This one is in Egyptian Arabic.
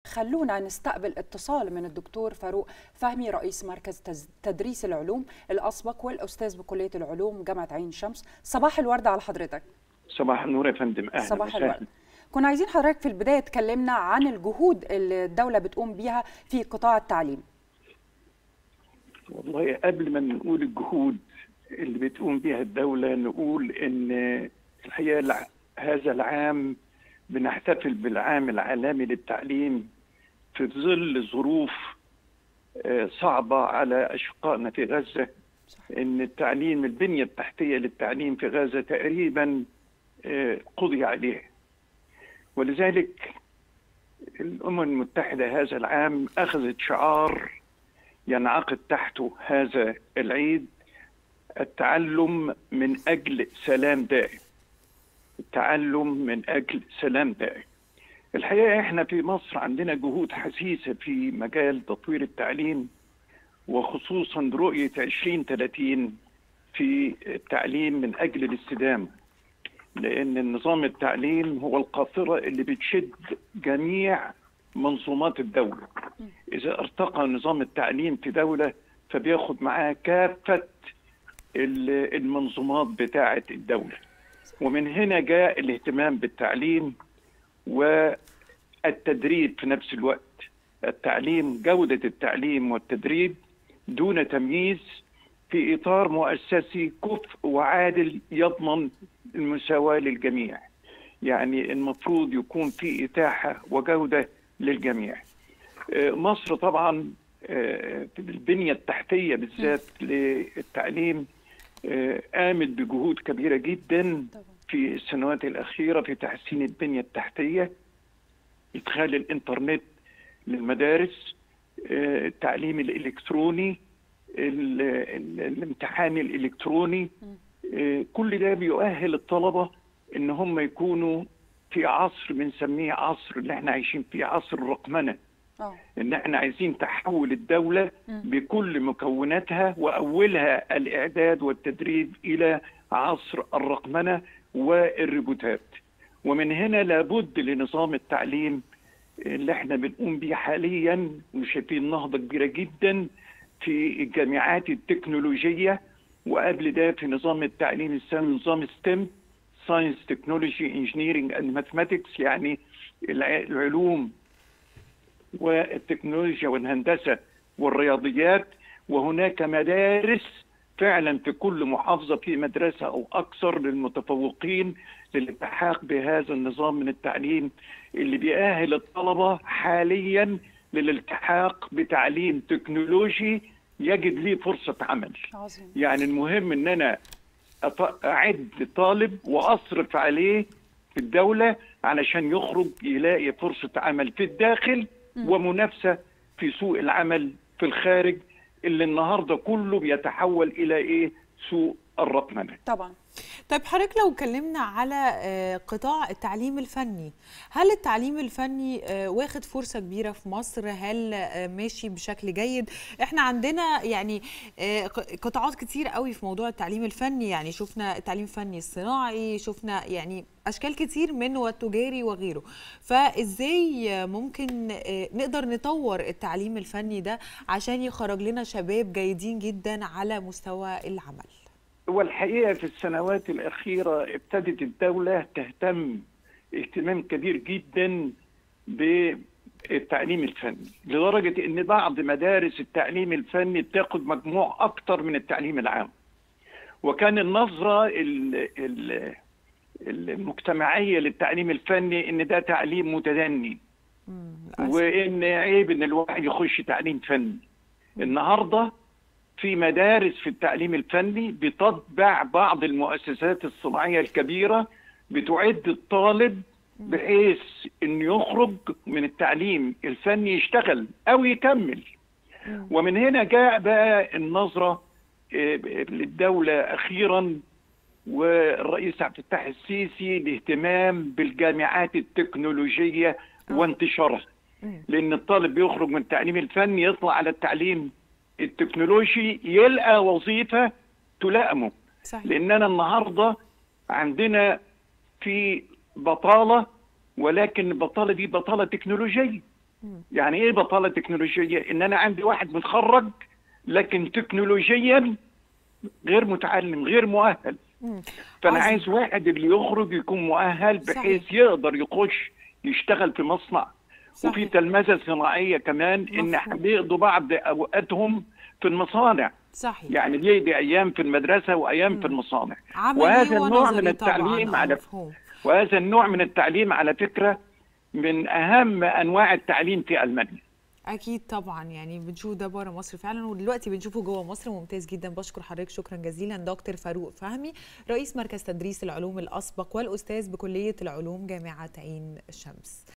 خلونا نستقبل اتصال من الدكتور فاروق فهمي رئيس مركز تدريس العلوم الأسبق والأستاذ بكلية العلوم جامعة عين شمس صباح الورد على حضرتك صباح النور يا فندم أهلا صباح الورد كنا عايزين حضرتك في البداية تكلمنا عن الجهود اللي الدولة بتقوم بيها في قطاع التعليم والله قبل ما نقول الجهود اللي بتقوم بها الدولة نقول إن الحقيقة هذا العام بنحتفل بالعام العالمي للتعليم في ظل ظروف صعبة على أشقائنا في غزة إن التعليم البنية التحتية للتعليم في غزة تقريبا قضي عليه ولذلك الأمم المتحدة هذا العام أخذت شعار ينعقد تحته هذا العيد التعلم من أجل سلام دائم التعلم من أجل سلام دائم الحقيقة إحنا في مصر عندنا جهود حسيسة في مجال تطوير التعليم وخصوصا رؤية 2030 في التعليم من أجل الاستدامة لأن نظام التعليم هو القاطرة اللي بتشد جميع منظومات الدولة إذا ارتقى نظام التعليم في دولة فبياخد معاه كافة المنظومات بتاعة الدولة ومن هنا جاء الاهتمام بالتعليم والتدريب في نفس الوقت التعليم جودة التعليم والتدريب دون تمييز في إطار مؤسسي كفء وعادل يضمن المساواة للجميع يعني المفروض يكون في إتاحة وجودة للجميع مصر طبعا في البنية التحتية بالذات للتعليم قامت بجهود كبيرة جدا في السنوات الأخيرة في تحسين البنية التحتية إدخال الإنترنت للمدارس التعليم الإلكتروني الامتحان الإلكتروني كل ده بيؤهل الطلبة إن هم يكونوا في عصر بنسميه عصر اللي احنا عايشين فيه عصر الرقمنه أوه. ان احنا عايزين تحول الدوله م. بكل مكوناتها واولها الاعداد والتدريب الى عصر الرقمنه والروبوتات ومن هنا لابد لنظام التعليم اللي احنا بنقوم بيه حاليا وشايفين نهضه كبيره جدا في الجامعات التكنولوجيه وقبل ده في نظام التعليم الثانوي نظام ستيم ساينس تكنولوجي انجينيرنج اند ماثماتكس يعني العلوم والتكنولوجيا والهندسه والرياضيات وهناك مدارس فعلا في كل محافظه في مدرسه او اكثر للمتفوقين للالتحاق بهذا النظام من التعليم اللي بيأهل الطلبه حاليا للالتحاق بتعليم تكنولوجي يجد ليه فرصه عمل. عظيم. يعني المهم ان انا اعد طالب واصرف عليه في الدوله علشان يخرج يلاقي فرصه عمل في الداخل م. ومنافسه في سوق العمل في الخارج اللي النهارده كله بيتحول الى ايه؟ سوق الرقمنه. طبعا. طيب حضرتك لو اتكلمنا على قطاع التعليم الفني هل التعليم الفني واخد فرصة كبيرة في مصر هل ماشي بشكل جيد احنا عندنا يعني قطاعات كتير قوي في موضوع التعليم الفني يعني شفنا التعليم الفني الصناعي شفنا يعني اشكال كتير منه والتجاري وغيره فازاي ممكن نقدر نطور التعليم الفني ده عشان يخرج لنا شباب جيدين جدا على مستوى العمل والحقيقه في السنوات الاخيره ابتدت الدوله تهتم اهتمام كبير جدا بالتعليم الفني لدرجه ان بعض مدارس التعليم الفني بتاخد مجموع اكتر من التعليم العام وكان النظره المجتمعيه للتعليم الفني ان ده تعليم متدني وان عيب ان الواحد يخش تعليم فني النهارده في مدارس في التعليم الفني بتطبع بعض المؤسسات الصناعيه الكبيره بتعد الطالب بحيث انه يخرج من التعليم الفني يشتغل او يكمل ومن هنا جاء بقى النظره للدوله اخيرا والرئيس عبد الفتاح السيسي الاهتمام بالجامعات التكنولوجيه وانتشارها لان الطالب بيخرج من التعليم الفني يطلع على التعليم التكنولوجي يلقى وظيفه تلائمه صحيح. لاننا النهارده عندنا في بطاله ولكن البطاله دي بطاله تكنولوجيه يعني ايه بطاله تكنولوجيه ان انا عندي واحد متخرج لكن تكنولوجيا غير متعلم غير مؤهل مم. فانا عظيم. عايز واحد اللي يخرج يكون مؤهل بحيث صحيح. يقدر يخش يشتغل في مصنع وفي صحيح. تلمذه صناعيه كمان ان مفهوم. بيقضوا بعض اوقاتهم في المصانع صحيح يعني بيقضي ايام في المدرسه وايام في المصانع عملي وهذا النوع من ونظري طبعاً، التعليم آه، على مفهوم وهذا النوع من التعليم على فكره من اهم انواع التعليم في المانيا اكيد طبعا يعني بنشوف ده بره مصر فعلا ودلوقتي بنشوفه جوه مصر ممتاز جدا بشكر حضرتك شكرا جزيلا دكتور فاروق فهمي رئيس مركز تدريس العلوم الاسبق والاستاذ بكليه العلوم جامعه عين شمس